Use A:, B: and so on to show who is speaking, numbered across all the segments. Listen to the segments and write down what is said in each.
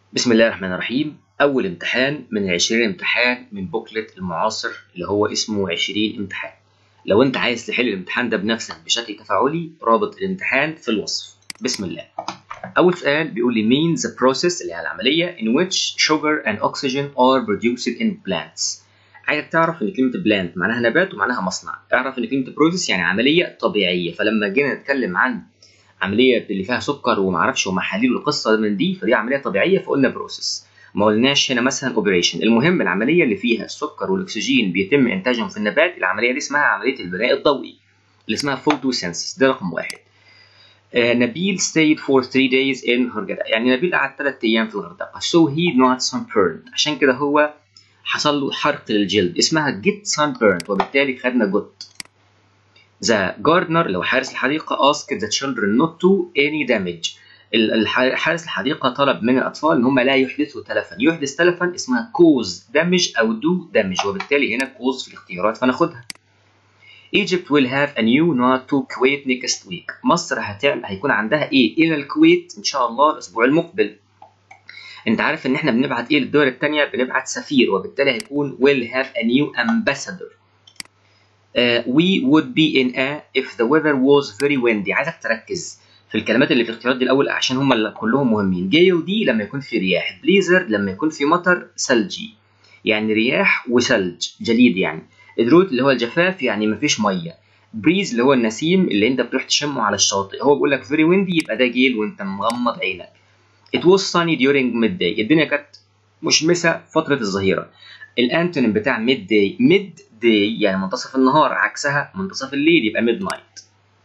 A: بسم الله الرحمن الرحيم أول امتحان من العشرين امتحان من بوكلت المعاصر اللي هو اسمه 20 امتحان لو أنت عايز تحل الامتحان ده بنفسك بشكل تفاعلي رابط الامتحان في الوصف بسم الله أول سؤال بيقول لي mean the process اللي هي العملية in which sugar and oxygen are produced in plants عايزك تعرف ان كلمه بلانت معناها نبات ومعناها مصنع اعرف ان كلمه بروسيس يعني عمليه طبيعيه فلما جينا نتكلم عن عمليه اللي فيها سكر ومعرفش ومحاليل والقصه من دي فدي عمليه طبيعيه فقلنا بروسيس ما قلناش هنا مثلا اوبريشن المهم العمليه اللي فيها السكر والاكسجين بيتم انتاجهم في النبات العمليه دي اسمها عمليه البناء الضوئي اللي اسمها فوتوسينثيس ده رقم واحد آه نبيل stayed for three days in هرجدة يعني نبيل قعد ثلاث ايام في الغردقه so he not sunburned عشان كده هو حصل له حرق للجلد اسمها get sunburned وبالتالي خدنا جوت The gardener لو حارس الحديقة asked the children not to any damage حارس الحديقة طلب من الأطفال إن هم لا يحدثوا تلفا يحدث تلفا اسمها cause damage أو do damage وبالتالي هنا cause في الاختيارات فناخدها Egypt will have a new not to Kuwait next week مصر هتعمل هيكون عندها إيه إلى الكويت إن شاء الله الأسبوع المقبل انت عارف ان احنا بنبعت ايه للدول التانية بنبعت سفير وبالتالي هيكون will have a new ambassador uh, we would be in a if the weather was very windy عايزك تركز في الكلمات اللي في الاختيارات دي الاول عشان هم كلهم مهمين جيل دي لما يكون في رياح بليزر لما يكون في مطر ثلجي يعني رياح وثلج جليد يعني الدروت اللي هو الجفاف يعني مفيش ميه بريز اللي هو النسيم اللي انت بتروح تشمه على الشاطئ هو بيقول لك فيري ويندي يبقى ده جيل وانت مغمض عينك It was sunny during midday الدنيا كانت مشمسة فترة الظهيرة الانتونيم بتاع midday midday يعني منتصف النهار عكسها منتصف الليل يبقى midnight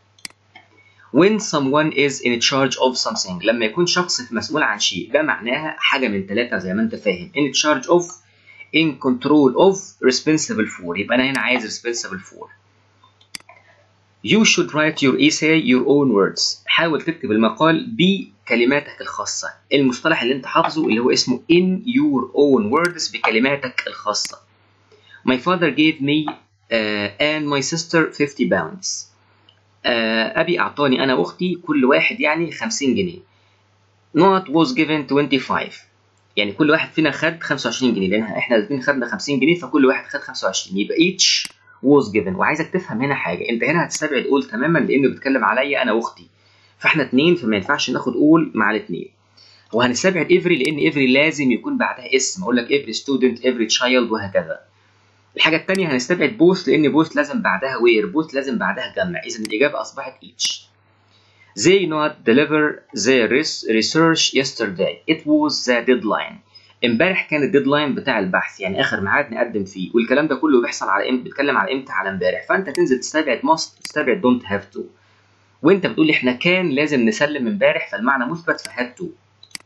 A: when someone is in charge of something لما يكون شخص مسؤول عن شيء ده معناها حاجة من ثلاثة زي ما انت فاهم in charge of in control of responsible for يبقى أنا هنا عايز responsible for You should write your essay your own words حاول تكتب المقال بكلماتك الخاصة المصطلح اللي انت حافظه اللي هو اسمه in your own words بكلماتك الخاصة My father gave me uh, and my sister 50 pounds uh, أبي أعطاني أنا وأختي كل واحد يعني 50 جنيه not was given 25 يعني كل واحد فينا خد 25 جنيه لأن احنا الاثنين خدنا 50 جنيه فكل واحد خد 25 يبقى each was given وعايزك تفهم هنا حاجة انت هنا هتستبعد قول تماما لأنه بيتكلم عليا أنا وأختي فاحنا اتنين فما ينفعش ناخد قول مع الاتنين وهنستبعد every لأن every لازم يكون بعدها اسم أقول لك every student every child وهكذا الحاجة التانية هنستبعد both لأن both لازم بعدها where both لازم بعدها جمع إذا الإجابة أصبحت each They not deliver their research yesterday. It was the deadline. امبارح كان الديدلاين بتاع البحث يعني اخر ميعاد نقدم فيه والكلام ده كله بيحصل على امتى بيتكلم على امتى على امبارح فانت تنزل تستبعد must تستبعد don't have to وانت بتقول احنا كان لازم نسلم امبارح فالمعنى مثبت في had to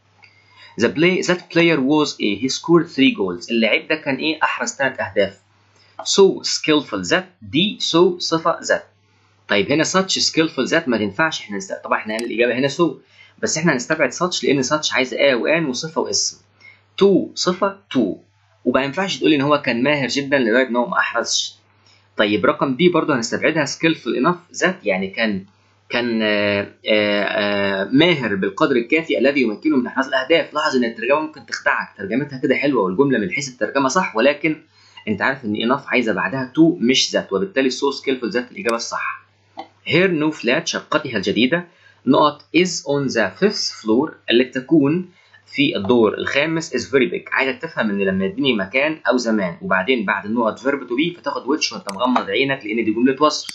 A: the play that player was a he scored three goals اللعيب ده كان ايه احرز ثلاث اهداف so skillful that دي so صفه that طيب هنا such skillful that ما تنفعش احنا نستبعد طبعا احنا الاجابه هنا so بس احنا هنستبعد such لان such عايزه a وان وصفه واسم تو صفة تو وما ينفعش تقول ان هو كان ماهر جدا لدرجة ان هو ما احرزش طيب رقم بي برضه هنستبعدها skillful enough ذات يعني كان كان آآ آآ ماهر بالقدر الكافي الذي يمكنه من احراز الاهداف لاحظ ان الترجمه ممكن تخدعك ترجمتها كده حلوه والجمله من حيث الترجمه صح ولكن انت عارف ان enough عايزه بعدها تو مش ذات وبالتالي so skillful ذات الاجابه الصح هير نو فلات شقتها الجديده نقط is on the fifth floor التي تكون في الدور الخامس is very big عايزك تفهم ان لما يديني مكان او زمان وبعدين بعد النقط verb to be فتاخد which وانت مغمض عينك لان دي جمله وصف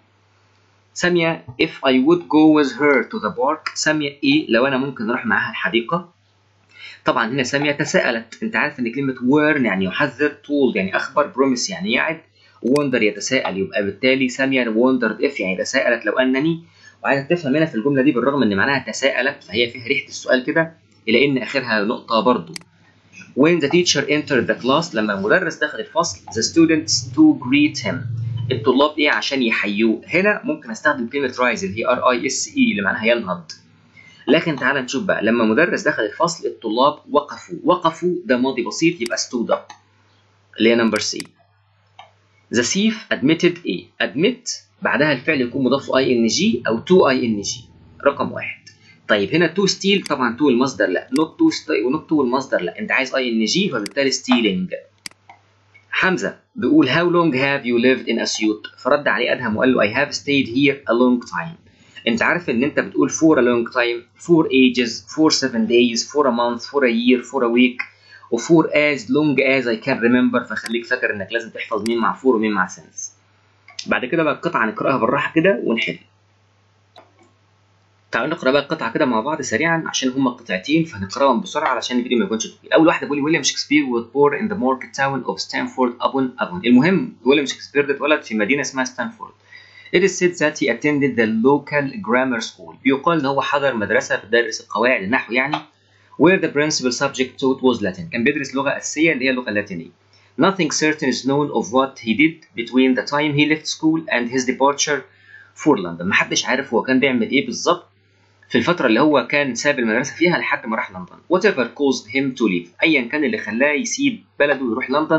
A: سامية if I would go with her to the park سامية ايه لو انا ممكن اروح معاها الحديقة طبعا هنا سامية تساءلت انت عارف ان كلمة warn يعني يحذر told يعني اخبر promise يعني يعد wonder يتساءل يبقى بالتالي سامية wondered if يعني تساءلت لو انني وعايزك تفهم هنا في الجملة دي بالرغم ان معناها تساءلت فهي فيها ريحة السؤال كده إلى إن آخرها نقطة برضو. When the teacher entered the class لما المدرس دخل الفصل the students to greet him الطلاب إيه عشان يحيوه هنا ممكن أستخدم كلمة rise اللي هي R I S E اللي معناها ينهض لكن تعال نشوف بقى لما مدرس دخل الفصل الطلاب وقفوا وقفوا ده ماضي بسيط يبقى stood up اللي هي نمبر سي The thief admitted A admit بعدها الفعل يكون مضاف له ing أو to ing رقم واحد طيب هنا تو ستيل طبعا تو المصدر لا نوت تو ونوت تو المصدر لا انت عايز اي ان جي فبالتالي ستيلينج حمزه بيقول how long have you lived in Asyut فرد عليه ادهم وقال له I have stayed here a long time انت عارف ان انت بتقول for a long time for ages for seven days for a month for a year for a week و for as long as I can remember فخليك فاكر انك لازم تحفظ مين مع for ومين مع since بعد كده بقى القطعه نقراها بالراحه كده ونحل تعالوا نقرا بقى القطعه كده مع بعض سريعا عشان هما قطعتين فهنقراهم بسرعه علشان الفيديو ما يكونش طويل اول واحده بيقول ويليام شكسبير was born in the market town of ستانفورد upon upon المهم ويليام شكسبير ده اتولد في مدينه اسمها ستانفورد It is said that he attended the local grammar school بيقال ان هو حضر مدرسه بتدرس القواعد النحو يعني where the principal subject taught was Latin كان بيدرس لغه اساسيه اللي هي اللغه اللاتينيه Nothing certain is known of what he did between the time he left school and his departure for London محدش عارف هو كان بيعمل ايه بالظبط في الفترة اللي هو كان ساب المدرسة فيها لحد ما راح لندن. Whatever caused him to leave. أيا كان اللي خلاه يسيب بلده ويروح لندن.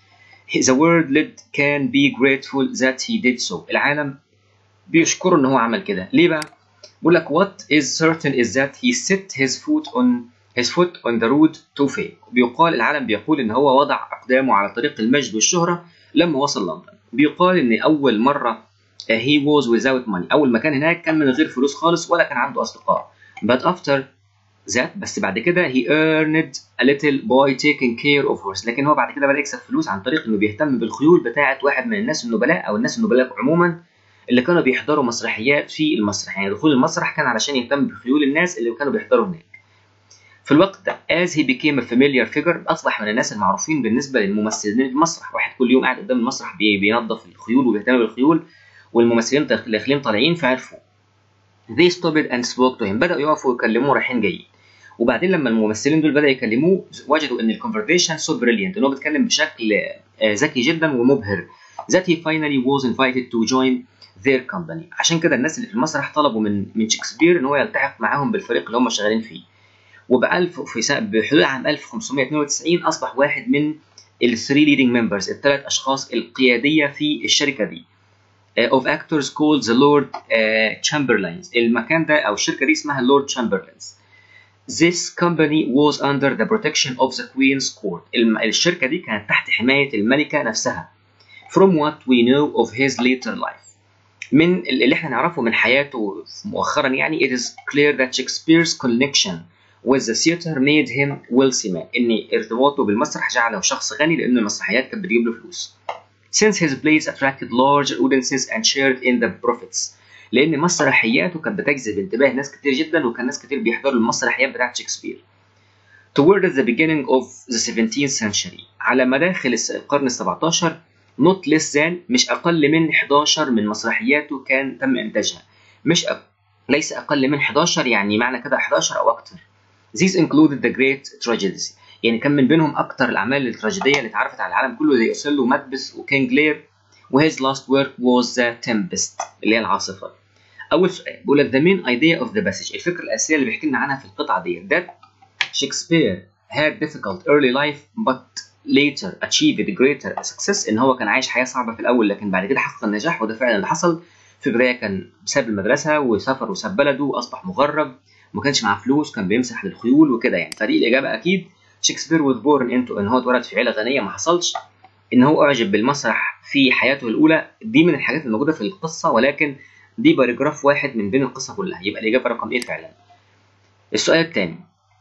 A: The world lived can be grateful that he did so. العالم بيشكره إن هو عمل كده. ليه بقى؟ بيقول لك what is certain is that he set his foot on his foot on the road to fame. بيقال العالم بيقول إن هو وضع أقدامه على طريق المجد والشهرة لما وصل لندن. بيقال إن أول مرة he was without money اول ما كان هناك كان من غير فلوس خالص ولا كان عنده اصدقاء but after that بس بعد كده he earned a little by taking care of horse لكن هو بعد كده بدا يكسب فلوس عن طريق انه بيهتم بالخيول بتاعه واحد من الناس النبلاء او الناس النبلاء عموما اللي كانوا بيحضروا مسرحيات في المسرح يعني دخول المسرح كان علشان يهتم بخيول الناس اللي كانوا بيحضروا هناك في الوقت ده as he became a familiar figure اصبح من الناس المعروفين بالنسبه للممثلين في المسرح واحد كل يوم قاعد قدام المسرح بينظف الخيول وبيهتم بالخيول والممثلين داخلين طالعين فعرفوا they stopped and spoke to him بدأوا يقفوا يكلموه رايحين جايين وبعدين لما الممثلين دول بدأوا يكلموه وجدوا ان الكونفرسيشن سو بريليانت ان هو بيتكلم بشكل ذكي جدا ومبهر that he finally was invited to join their company عشان كده الناس اللي في المسرح طلبوا من من شكسبير ان هو يلتحق معاهم بالفريق اللي هم شغالين فيه وبألف في سنة بحدود عام 1592 اصبح واحد من الثري ليدنج ممبرز الثلاث اشخاص القياديه في الشركه دي of actors called the Lord uh, Chamberlains المكان ده أو الشركة دي اسمها Lord Chamberlains This company was under the protection of the Queen's court الشركة دي كانت تحت حماية الملكة نفسها From what we know of his later life من اللي احنا نعرفه من حياته مؤخرا يعني it is clear that Shakespeare's connection with the theater made him wealthy man ان ارتباطه بالمسرح جعله شخص غني لأن المسرحيات كانت بتجيب له فلوس since his plays attracted large audiences and shared in the profits لان مسرحياته كانت بتجذب انتباه ناس كتير جدا وكان ناس كتير بيحضروا المسرحيات بتاعت شكسبير toward the beginning of the 17th century على مداخل القرن ال 17 not less than مش اقل من 11 من مسرحياته كان تم انتاجها مش أق... ليس اقل من 11 يعني معنى كده 11 او اكتر these included the great tragedies يعني كان من بينهم اكتر الاعمال التراجيديه اللي اتعرفت على العالم كله زي اوسيلو ومكبس وكينج لير وهيز لاست ورك was the tempest اللي هي العاصفه اول سؤال بيقول لك the main idea of the passage الفكره الاساسيه اللي بيحكي لنا عنها في القطعه دي that Shakespeare had difficult early life but later achieved greater success ان هو كان عايش حياه صعبه في الاول لكن بعد كده حقق النجاح وده فعلا اللي حصل في البدايه كان ساب المدرسه وسافر وساب بلده واصبح مغرب وما كانش معاه فلوس كان بيمسح للخيول وكده يعني فدي الاجابه اكيد شكسبير was born into ان هو اتولد في عيله غنيه ما حصلش ان هو اعجب بالمسرح في حياته الاولى دي من الحاجات الموجوده في القصه ولكن دي باراجراف واحد من بين القصه كلها يبقى الاجابه رقم ايه فعلا السؤال الثاني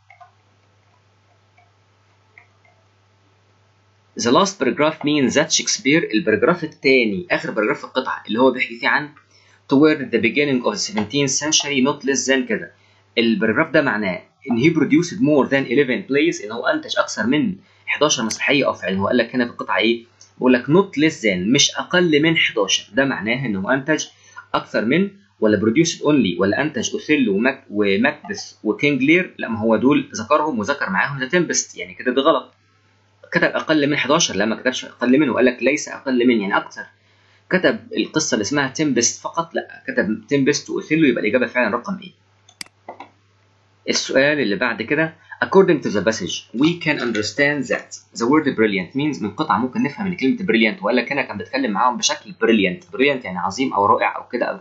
A: The last paragraph means that Shakespeare البراجراف الثاني آخر باراجراف في القطعة اللي هو بيحكي فيه عن toward the beginning of the 17th century not less than كده البراجراف ده معناه ان he produced more than 11 plays ان هو انتج اكثر من 11 مسرحيه او فعلا هو قال لك هنا في القطعه ايه؟ بيقول لك not less than مش اقل من 11 ده معناه ان هو انتج اكثر من ولا produced only ولا انتج اوثيلو ومك وماكبث وكينج لير لا ما هو دول ذكرهم وذكر معاهم ذا تمبست يعني كده ده غلط كتب اقل من 11 لا ما كتبش اقل منه وقال لك ليس اقل من يعني اكثر كتب القصه اللي اسمها تمبست فقط لا كتب تمبست واوثيلو يبقى الاجابه فعلا رقم ايه السؤال اللي بعد كده according to the passage we can understand that the word brilliant means من قطعة ممكن نفهم ان كلمة brilliant وقال لك هنا كان بيتكلم معاهم بشكل brilliant brilliant يعني عظيم او رائع او كده أو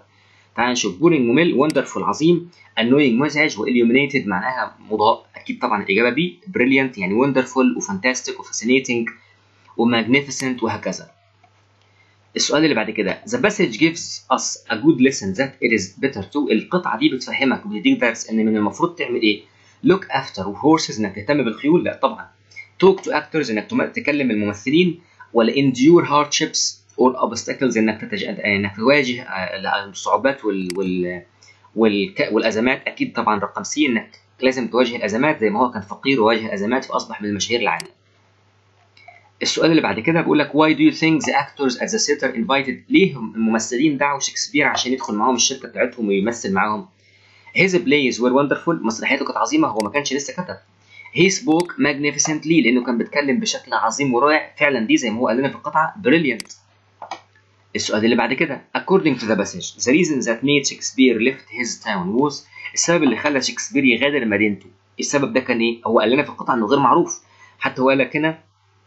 A: تعال نشوف بورينج ممل وندرفول عظيم انوينج مزعج واليومينيتد معناها مضاء اكيد طبعا الاجابه بي بريليانت يعني وندرفول وفانتاستيك وفاسينيتنج وماجنيفيسنت وهكذا السؤال اللي بعد كده the passage gives us a good lesson that it is better to القطعة دي بتفهمك وبتديك درس إن من المفروض تعمل إيه look after horses إنك تهتم بالخيول لا طبعا talk to actors إنك تكلم الممثلين ولا endure hardships or obstacles إنك تتج... إنك تواجه الصعوبات وال... وال... وال... والأزمات أكيد طبعا رقم سي إنك لازم تواجه الأزمات زي ما هو كان فقير وواجه الأزمات فأصبح من المشاهير العالم السؤال اللي بعد كده بيقول لك why do you think the actors at the theater invited ليه الممثلين دعوا شكسبير عشان يدخل معاهم الشركه بتاعتهم ويمثل معاهم his plays were wonderful مسرحياته كانت عظيمه هو ما كانش لسه كتب he spoke magnificently لانه كان بيتكلم بشكل عظيم ورائع فعلا دي زي ما هو قال لنا في القطعه brilliant السؤال اللي بعد كده according to the passage the reason that made Shakespeare left his town was السبب اللي خلى شكسبير يغادر مدينته السبب ده كان ايه هو قال لنا في القطعه انه غير معروف حتى هو قال لك هنا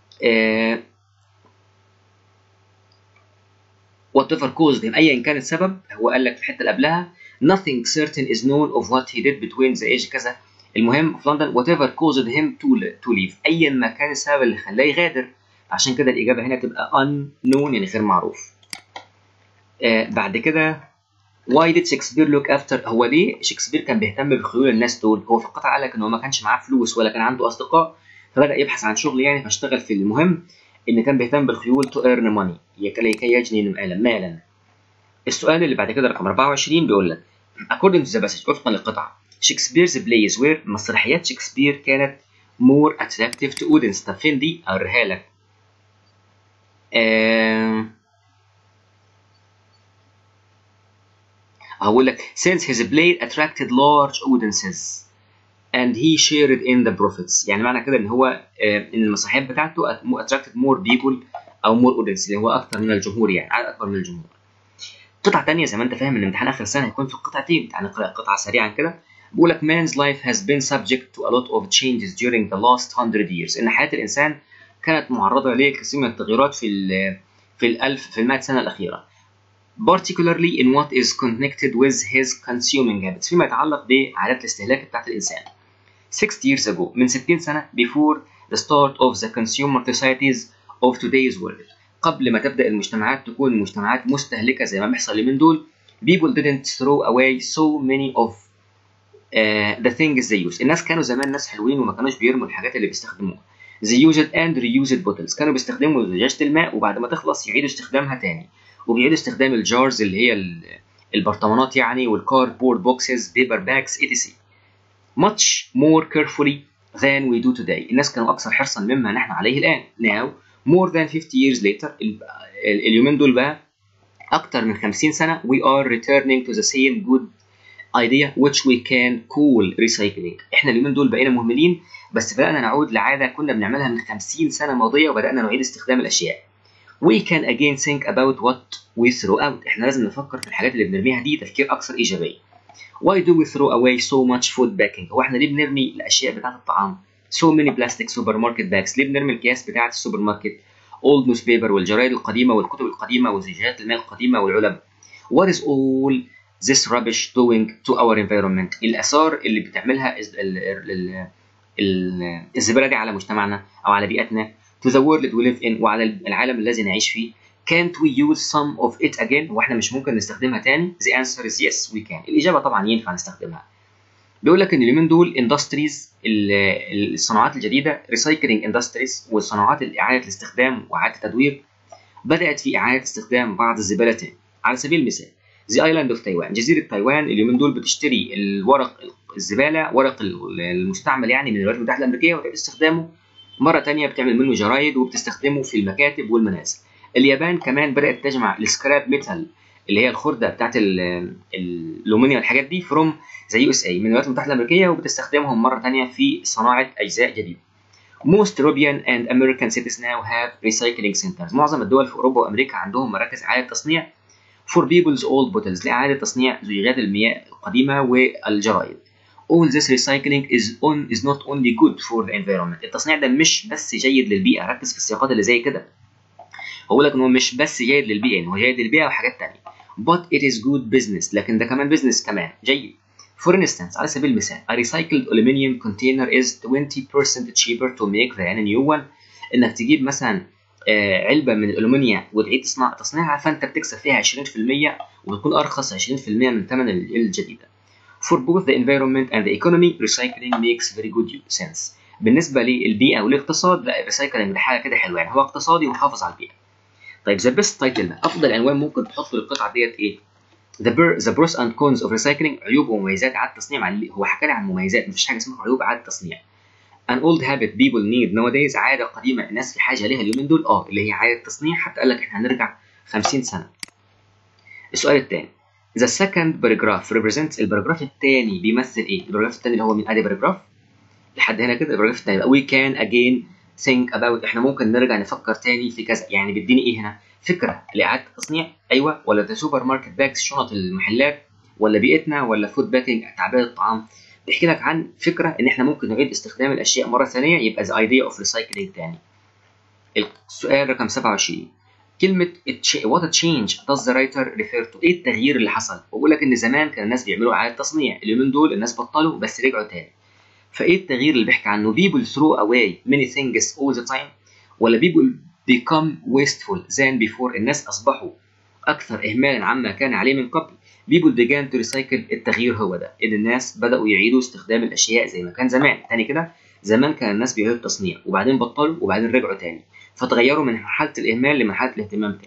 A: whatever caused him ايا كان السبب هو قال لك في الحته اللي قبلها nothing certain is known of what he did between the age كذا المهم في لندن whatever caused him to, to leave ايا ما كان السبب اللي خلاه يغادر عشان كده الاجابه هنا تبقى unknown يعني غير معروف آه بعد كده why did Shakespeare look after هو ليه شكسبير كان بيهتم بخيول الناس دول هو في القطعه قال لك ان هو ما كانش معاه فلوس ولا كان عنده اصدقاء فبدا يبحث عن شغل يعني فاشتغل في المهم ان كان بيهتم بالخيول تو ايرن ماني لكي يجني مالا مالا السؤال اللي بعد كده رقم 24 بيقول لك according to the passage وفقا للقطعه شكسبير's plays were مسرحيات شكسبير كانت more attractive to audience طب فين دي اوريها لك آه... هقول لك since his play attracted large audiences and he shared in the profits يعني معنى كده ان هو ان المسرحيات بتاعته attracted more people او more audience اللي هو اكتر من الجمهور يعني عدد اكبر من الجمهور قطعه ثانيه زي ما انت فاهم ان امتحان اخر السنه هيكون في قطعتين تعال نقرا قطعه سريعا كده بيقول لك man's life has been subject to a lot of changes during the last 100 years ان حياه الانسان كانت معرضه لكثير من التغيرات في ال في الألف في المائة سنة الأخيرة particularly in what is connected with his consuming habits فيما يتعلق بعادات الاستهلاك بتاعت الإنسان 60 years ago من 60 سنة before the start of the consumer societies of today's world قبل ما تبدأ المجتمعات تكون مجتمعات مستهلكة زي ما بيحصل اليومين دول people didn't throw away so many of uh, the things they use الناس كانوا زمان ناس حلوين وما كانوش بيرموا الحاجات اللي بيستخدموها they used and reused bottles كانوا بيستخدموا زجاجة الماء وبعد ما تخلص يعيدوا استخدامها تاني وبيعيدوا استخدام الجارز اللي هي البرطمانات يعني والكاردبورد بوكسز بيبر باكس etc much more carefully than we do today الناس كانوا أكثر حرصا مما نحن عليه الآن now more than 50 years later اليومين دول بقى أكثر من 50 سنة we are returning to the same good idea which we can call recycling احنا اليومين دول بقينا مهملين بس بدأنا نعود لعادة كنا بنعملها من 50 سنة ماضية وبدأنا نعيد استخدام الأشياء we can again think about what we throw out احنا لازم نفكر في الحاجات اللي بنرميها دي تفكير أكثر إيجابية why do we throw away so much food packing هو احنا ليه بنرمي الأشياء بتاعة الطعام so many plastic supermarket bags ليه بنرمي الأكياس بتاعة السوبر ماركت old newspaper والجرايد القديمة والكتب القديمة وزجاجات الماء القديمة والعلب what is all this rubbish doing to our environment الآثار اللي بتعملها الزبالة دي على مجتمعنا أو على بيئتنا to the world we live in وعلى العالم الذي نعيش فيه can't we use some of it again واحنا مش ممكن نستخدمها تاني the answer is yes we can الإجابة طبعا ينفع نستخدمها بيقول لك ان اليومين دول اندستريز الصناعات الجديده ريسايكلينج اندستريز والصناعات اعاده الاستخدام واعاده التدوير بدات في اعاده استخدام بعض الزباله تاني على سبيل المثال زي ايلاند اوف تايوان جزيره تايوان اليومين دول بتشتري الورق الزباله ورق المستعمل يعني من الولايات المتحده الامريكيه وتعيد استخدامه مره تانية بتعمل منه جرايد وبتستخدمه في المكاتب والمنازل اليابان كمان بدات تجمع السكراب ميتال اللي هي الخرده بتاعت الالومنيوم والحاجات دي فروم زي يو اس اي من الولايات المتحده الامريكيه وبتستخدمهم مره ثانيه في صناعه اجزاء جديده. Most European and American cities now have recycling centers. معظم الدول في اوروبا وامريكا عندهم مراكز اعاده تصنيع for people's old bottles لاعاده تصنيع زجاجات المياه القديمه والجرايد. All this recycling is on is not only good for the environment. التصنيع ده مش بس جيد للبيئه، ركز في السياقات اللي زي كده. هقول لك ان هو مش بس جيد للبيئه، يعني هو جيد للبيئه وحاجات ثانيه. but it is good business لكن ده كمان business كمان جيد For instance على سبيل المثال a recycled aluminum container is 20% cheaper to make than a new one انك تجيب مثلا آه، علبه من الالومنيا وتعيد تصنع تصنيعها فانت بتكسب فيها 20% وبتكون ارخص 20% من ثمن الجديده. For both the environment and the economy recycling makes very good sense. بالنسبه للبيئه والاقتصاد لا الريسايكلينج ده حاجه كده حلوه يعني هو اقتصادي ومحافظ على البيئه. طيب ذا بيست تايتل بقى افضل عنوان ممكن تحطه للقطعه ديت ايه؟ The, bur the pros and cons of recycling عيوب ومميزات اعاده التصنيع مع هو حكى لي عن مميزات مفيش حاجه اسمها عيوب اعاده التصنيع. an old habit people need nowadays عاده قديمه الناس في حاجه ليها اليومين دول اه اللي هي عاده التصنيع حتى قال لك احنا هنرجع 50 سنه. السؤال الثاني The second paragraph represents الباراجراف الثاني بيمثل ايه؟ الباراجراف الثاني اللي هو من ادي باراجراف لحد هنا كده الباراجراف الثاني we can again think about احنا ممكن نرجع نفكر تاني في كذا يعني بيديني ايه هنا؟ فكره لاعاده التصنيع ايوه ولا ذا سوبر ماركت باكس شنط المحلات ولا بيئتنا ولا فود باكينج تعبئه الطعام بيحكي لك عن فكره ان احنا ممكن نعيد استخدام الاشياء مره ثانيه يبقى ذا ايديا اوف ريسايكلينج تاني السؤال رقم 27 كلمة what change does the writer refer to؟ ايه التغيير اللي حصل؟ بقول لك ان زمان كان الناس بيعملوا اعادة تصنيع، اليومين دول الناس بطلوا بس رجعوا تاني. فايه التغيير اللي بيحكي عنه؟ people throw away many things all the time ولا people become wasteful than before الناس اصبحوا اكثر اهمالا عما كان عليه من قبل. people began to recycle التغيير هو ده ان الناس بداوا يعيدوا استخدام الاشياء زي ما كان زمان، تاني كده زمان كان الناس بيعيدوا التصنيع وبعدين بطلوا وبعدين رجعوا تاني. فتغيروا من مرحلة الإهمال لمرحلة الاهتمام تاني.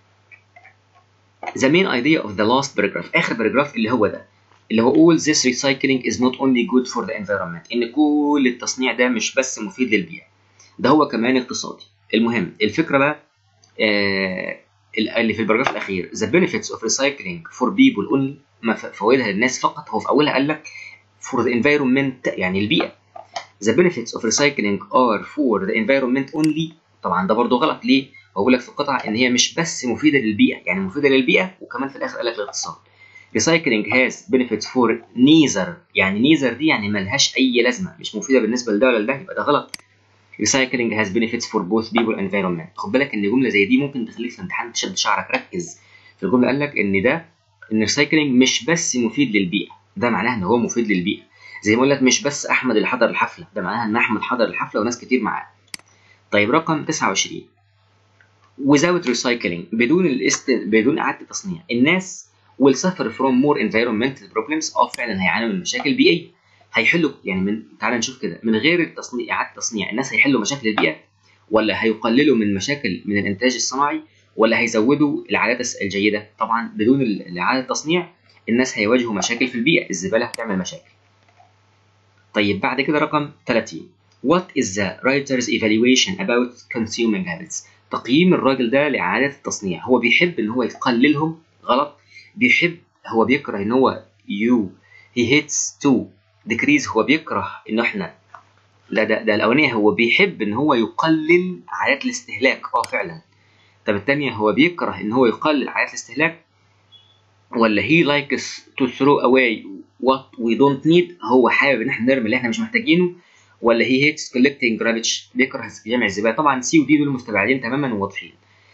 A: The main idea of the last paragraph آخر باراجراف اللي هو ده اللي هو all this recycling is not only good for the environment إن كل التصنيع ده مش بس مفيد للبيئة ده هو كمان اقتصادي. المهم الفكرة بقى آه اللي في الباراجراف الأخير the benefits of recycling for people only فوائدها للناس فقط هو في أولها قال لك for the environment يعني البيئة. The benefits of recycling are for the environment only طبعا ده برضه غلط ليه؟ هو بيقول لك في القطعه ان هي مش بس مفيده للبيئه يعني مفيده للبيئه وكمان في الاخر قال لك للاقتصاد. Recycling has benefits for neither يعني neither دي يعني ملهاش اي لازمه مش مفيده بالنسبه لده ولا لده يبقى ده غلط. Recycling has benefits for both people and environment. خد بالك ان جمله زي دي ممكن تخليك في الامتحان تشد شعرك ركز. في الجمله قال لك ان ده ان الريسايكلينج مش بس مفيد للبيئه ده معناه ان هو مفيد للبيئه. زي ما اقول لك مش بس احمد اللي حضر الحفله ده معناها ان احمد حضر الحفله وناس كتير معاه. طيب رقم 29 without recycling بدون الاست... بدون اعاده التصنيع الناس will suffer from more environmental problems اه فعلا هيعانوا من مشاكل بيئيه هيحلوا يعني من تعال نشوف كده من غير التصنيع اعاده التصنيع الناس هيحلوا مشاكل البيئه ولا هيقللوا من مشاكل من الانتاج الصناعي ولا هيزودوا العادات الجيده طبعا بدون اعاده التصنيع الناس هيواجهوا مشاكل في البيئه الزباله هتعمل مشاكل طيب بعد كده رقم 30 What is the writer's evaluation about consuming habits؟ تقييم الراجل ده لإعادة التصنيع هو بيحب إن هو يقللهم غلط بيحب هو بيكره إن هو you he hates to decrease هو بيكره إن إحنا لا ده, ده الأولانية هو بيحب إن هو يقلل عادات الاستهلاك أه فعلا طب التانية هو بيكره إن هو يقلل عادات الاستهلاك ولا he likes to throw away what we don't need هو حابب إن إحنا نرمي اللي إحنا مش محتاجينه ولا هي هيتس كولكتنج رابتش بيكره جمع الزباله طبعا سي ودي دول مستبعدين تماما وواضحين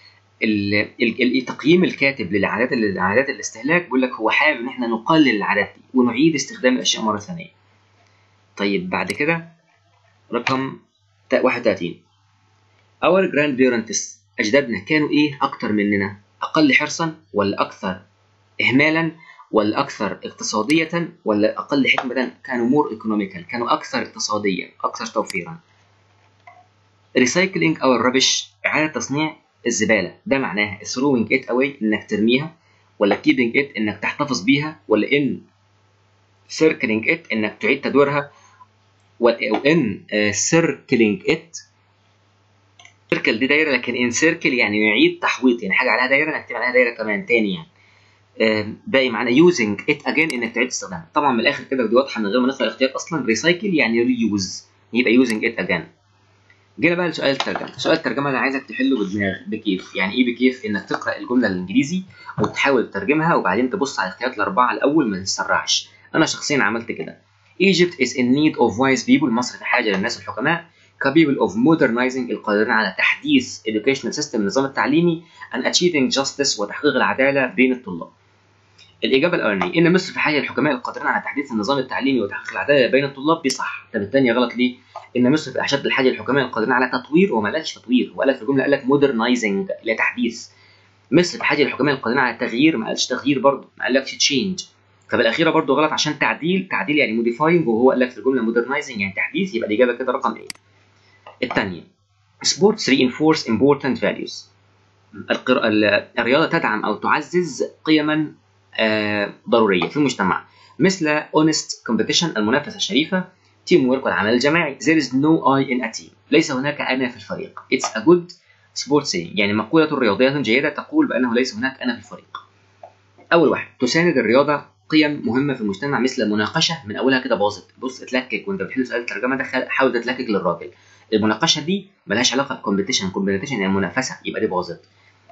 A: تقييم الكاتب للعادات عادات الاستهلاك بيقول لك هو حابب ان احنا نقلل العادات دي ونعيد استخدام الاشياء مره ثانيه طيب بعد كده رقم 31 our grandparents اجدادنا كانوا ايه اكتر مننا اقل حرصا ولا اكثر اهمالا ولا أكثر اقتصادية ولا أقل حكمة كانوا مور ايكونوميكال كانوا أكثر اقتصاديا أكثر توفيرا recycling أو الربش إعادة تصنيع الزبالة ده معناها throwing it away إنك ترميها ولا keeping it إنك تحتفظ بيها ولا إن circling it إنك تعيد تدويرها وإن circling it circle دي دايرة لكن in circle يعني يعيد تحويط يعني حاجة عليها دايرة نكتب عليها دايرة كمان تاني يعني باقي معانا يوزنج ات اجين انك تعيد استخدامها طبعا من الاخر كده ودي واضحه من غير ما نقرا الاختيار اصلا ريسايكل يعني ريوز يبقى يوزنج ات اجين جينا بقى لسؤال الترجمه سؤال الترجمه انا عايزك تحله بدماغ بكيف يعني ايه بكيف انك تقرا الجمله الانجليزي وتحاول تترجمها وبعدين تبص على الاختيارات الاربعه الاول ما تتسرعش انا شخصيا عملت كده Egypt is in need of wise people مصر في حاجه للناس الحكماء capable of modernizing القادرين على تحديث educational system النظام التعليمي and achieving justice وتحقيق العداله بين الطلاب الاجابه الاولانيه ان مصر في حاجه الحكماء القادرين على تحديث النظام التعليمي وتحقيق العداله بين الطلاب دي صح طب الثانيه غلط ليه ان مصر في اشد الحاجه الحكماء القادرين على تطوير وما قالش تطوير هو قال في الجمله قال لك مودرنايزنج اللي تحديث مصر في حاجه الحكماء القادرين على التغيير ما قالش تغيير برضه ما قالكش تشينج طب الاخيره برضه غلط عشان تعديل تعديل يعني موديفاينج وهو قال لك في الجمله مودرنايزنج يعني تحديث يبقى الاجابه كده رقم ايه الثانيه sports reinforce important values القر... الرياضه تدعم او تعزز قيما آه ضروريه في المجتمع مثل honest competition المنافسه الشريفه تيم ورك والعمل الجماعي there is no I in a team ليس هناك انا في الفريق it's a good sport saying يعني مقوله رياضيه جيده تقول بانه ليس هناك انا في الفريق اول واحد تساند الرياضه قيم مهمه في المجتمع مثل المناقشه من اولها كده باظت بص اتلكك وانت بتحل سؤال الترجمه ده حاول تتلكك للراجل المناقشه دي ملهاش علاقه بكومبيتيشن كومبيتيشن يعني منافسه يبقى دي باظت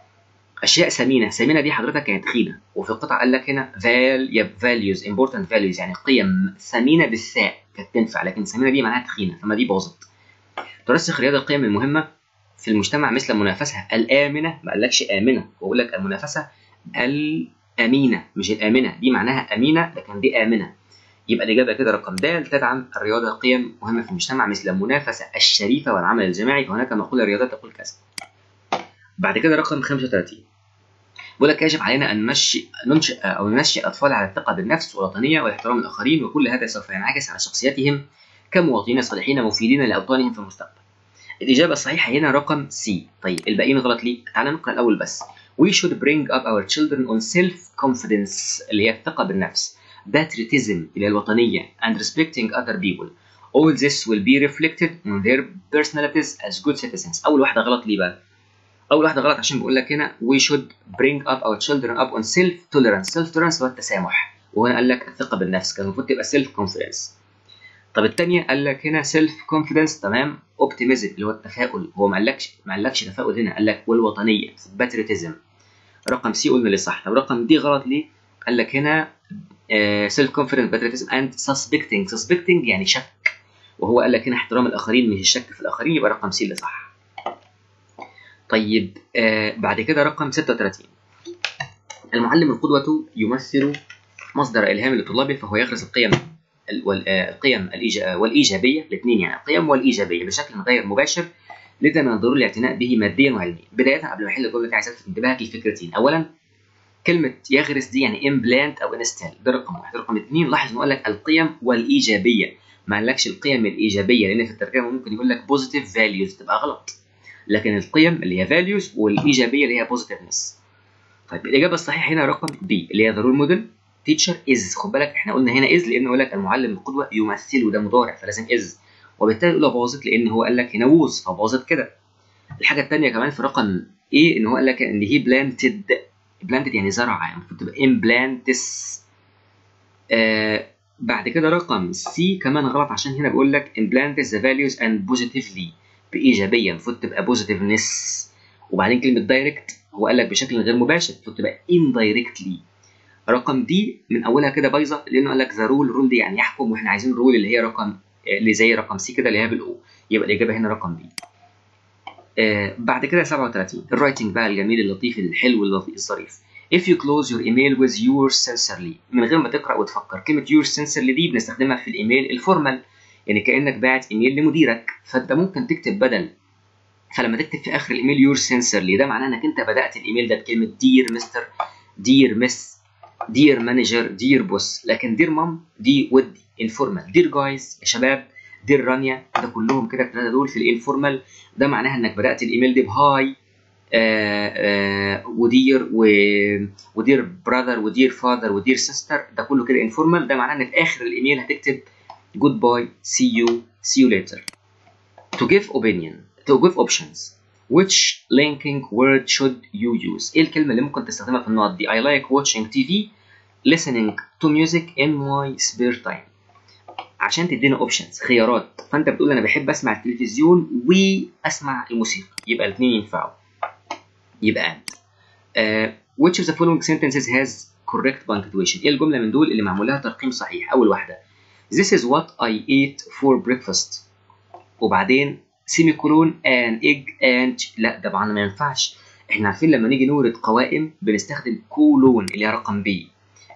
A: اشياء ثمينه ثمينه دي حضرتك كانت تخينه وفي القطعه قال لك هنا فال فاليوز امبورتنت فاليوز يعني قيم ثمينه بالثاء كانت تنفع لكن ثمينه دي معناها تخينه فما دي باظت ترسخ رياضه القيم المهمه في المجتمع مثل المنافسه الامنه ما قالكش امنه بقول لك المنافسه الامينه مش الامنه دي معناها امينه لكن دي امنه يبقى الاجابه كده رقم د تدعم الرياضه قيم مهمه في المجتمع مثل المنافسه الشريفه والعمل الجماعي فهناك مقوله رياضيه تقول كذا بعد كده رقم 35 بيقول لك يجب علينا ان ننشئ ننشئ او ننشئ الاطفال على الثقه بالنفس والوطنيه واحترام الاخرين وكل هذا سوف ينعكس على شخصيتهم كمواطنين صالحين مفيدين لاوطانهم في المستقبل. الاجابه الصحيحه هنا رقم سي. طيب الباقيين غلط ليه؟ تعال نقرا الاول بس. We should bring up our children on self confidence اللي هي الثقه بالنفس. patriotism اللي هي الوطنيه and respecting other people. All this will be reflected on their personalities as good citizens. اول واحده غلط ليه بقى؟ اول واحده غلط عشان بيقول لك هنا we should bring up our children up on self tolerance self tolerance هو التسامح وهنا قال لك الثقه بالنفس كان المفروض تبقى self confidence طب الثانيه قال لك هنا self confidence تمام optimism اللي هو التفاؤل هو ما قالكش ما قالكش تفاؤل هنا قال لك والوطنيه patriotism رقم سي قلنا اللي صح طب رقم دي غلط ليه قال لك هنا uh, self confidence patriotism and suspecting suspecting يعني شك وهو قال لك هنا احترام الاخرين مش الشك في الاخرين يبقى رقم سي اللي صح طيب آه بعد كده رقم 36 المعلم القدوة يمثل مصدر إلهام لطلابه فهو يغرس القيم القيم والإيجابية الاثنين يعني القيم والإيجابية بشكل غير مباشر لذا من الضروري الاعتناء به ماديا وعلميا بداية قبل ما أحل الجملة دي عايز ألفت انتباهك لفكرتين أولا كلمة يغرس دي يعني امبلانت أو انستال ده رقم واحد رقم اثنين لاحظ إنه قال لك القيم والإيجابية ما قالكش القيم الإيجابية لأن في الترجمة ممكن يقول لك بوزيتيف فاليوز تبقى غلط لكن القيم اللي هي values والايجابيه اللي هي positiveness طيب الاجابه الصحيحه هنا رقم بي اللي هي ضروري موديل تيتشر از خد بالك احنا قلنا هنا از لان يقول لك المعلم القدوه يمثله ده مضارع فلازم از وبالتالي الاولى باظت لان هو قال لك هنا ووز فباظت كده الحاجه الثانيه كمان في رقم ايه ان هو قال لك ان هي بلانتد بلانتد يعني زرع يعني المفروض تبقى امبلانتس آه بعد كده رقم سي كمان غلط عشان هنا بيقول لك implant the values and positively بايجابيه المفروض تبقى بوزيتيفنس وبعدين كلمه دايركت هو قال لك بشكل غير مباشر المفروض تبقى indirectly رقم دي من اولها كده بايظه لانه قال لك ذا رول رول دي يعني يحكم واحنا عايزين رول اللي هي رقم اللي زي رقم سي كده اللي هي بالاو يبقى الاجابه هنا رقم بي آه بعد كده 37 الرايتنج بقى الجميل اللطيف الحلو اللطيف الظريف If you close your email with yours sincerely من غير ما تقرا وتفكر كلمه yours sincerely دي بنستخدمها في الايميل الفورمال يعني كانك باعت ايميل لمديرك فانت ممكن تكتب بدل فلما تكتب في اخر الايميل يور سنسرلي ده معناه انك انت بدات الايميل ده بكلمه دير مستر دير مس دير مانجر دير بوس لكن دير مام دي ودي انفورمال دير جايز يا شباب دير رانيا ده كلهم كده الثلاثه دول في الانفورمال ده معناها انك بدات الايميل ده بهاي آآ آآ ودير و... ودير براذر ودير فاذر ودير سيستر ده كله كده انفورمال ده معناه ان في اخر الايميل هتكتب goodbye see you see you later to give opinion to give options which linking word should you use ايه الكلمه اللي ممكن تستخدمها في النقط دي I like watching TV listening to music in my spare time عشان تدينا اوبشنز خيارات فانت بتقول انا بحب اسمع التلفزيون واسمع الموسيقى يبقى الاثنين ينفعوا يبقى and uh, which of the following sentences has correct punctuation ايه الجمله من دول اللي معمول لها ترقيم صحيح اول واحده This is what I ate for breakfast. وبعدين سيمي كولون and egg and لا طبعا ما ينفعش. احنا عارفين لما نيجي نورد قوائم بنستخدم كولون اللي هي رقم بي.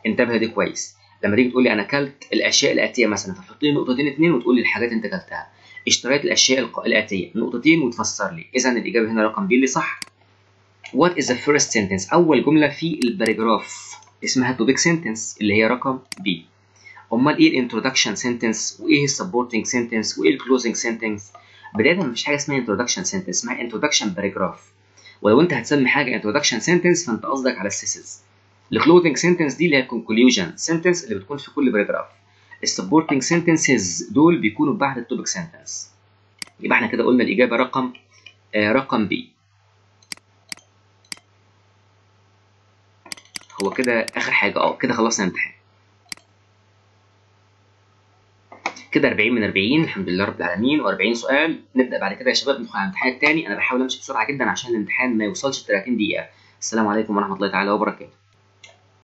A: انتبه دي كويس لما تيجي تقول لي انا اكلت الاشياء الاتيه مثلا فتحط لي نقطتين اتنين وتقول لي الحاجات انت اكلتها اشتريت الاشياء الق- الاتيه نقطتين وتفسر لي اذا الاجابه هنا رقم بي اللي صح What is the first sentence اول جمله في الباراجراف اسمها topic sentence اللي هي رقم بي امال ايه الانترودكشن سنتنس وايه السبورتنج سنتنس وايه الكلوزنج سنتنس بدايه مفيش حاجه اسمها انترودكشن سنتنس اسمها انترودكشن باراجراف ولو انت هتسمي حاجه انترودكشن سنتنس فانت قصدك على السيسز الكلوزنج سنتنس دي اللي هي الكونكلوجن سنتنس اللي بتكون في كل باراجراف السبورتنج سنتنسز دول بيكونوا بعد التوبيك سنتنس يبقى احنا كده قلنا الاجابه رقم آه رقم بي هو كده اخر حاجه اه كده خلصنا الامتحان كده 40 من 40 الحمد لله رب العالمين و40 سؤال نبدا بعد كده يا شباب ندخل على الامتحان الثاني انا بحاول امشي بسرعه جدا عشان الامتحان ما يوصلش 30 دقيقه السلام عليكم ورحمه الله تعالى وبركاته